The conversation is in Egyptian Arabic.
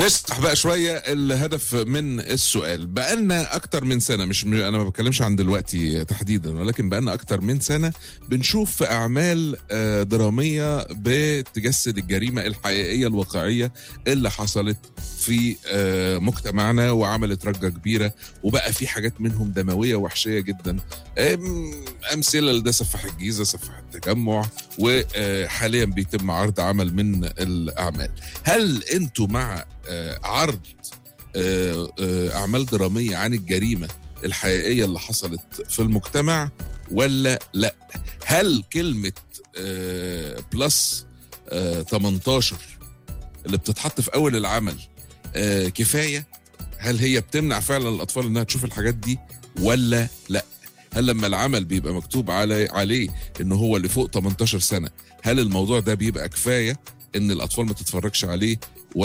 نشرح بقى شويه الهدف من السؤال بقالنا اكتر من سنه مش انا ما بتكلمش عن دلوقتي تحديدا ولكن بقالنا اكتر من سنه بنشوف في اعمال آه، دراميه بتجسد الجريمه الحقيقيه الواقعيه اللي حصلت في آه، مجتمعنا وعملت رجه كبيره وبقى في حاجات منهم دمويه وحشيه جدا آم، امثله لده سفاح الجيزه سفاح التجمع وحاليا بيتم عرض عمل من الاعمال هل انتوا مع آه، عرض آه، آه، اعمال دراميه عن الجريمه الحقيقيه اللي حصلت في المجتمع ولا لا هل كلمه آه، بلس آه، 18 اللي بتتحط في اول العمل آه، كفايه هل هي بتمنع فعلا الاطفال انها تشوف الحاجات دي ولا لا هل لما العمل بيبقى مكتوب علي عليه ان هو اللي فوق 18 سنه هل الموضوع ده بيبقى كفايه ان الاطفال ما تتفرجش عليه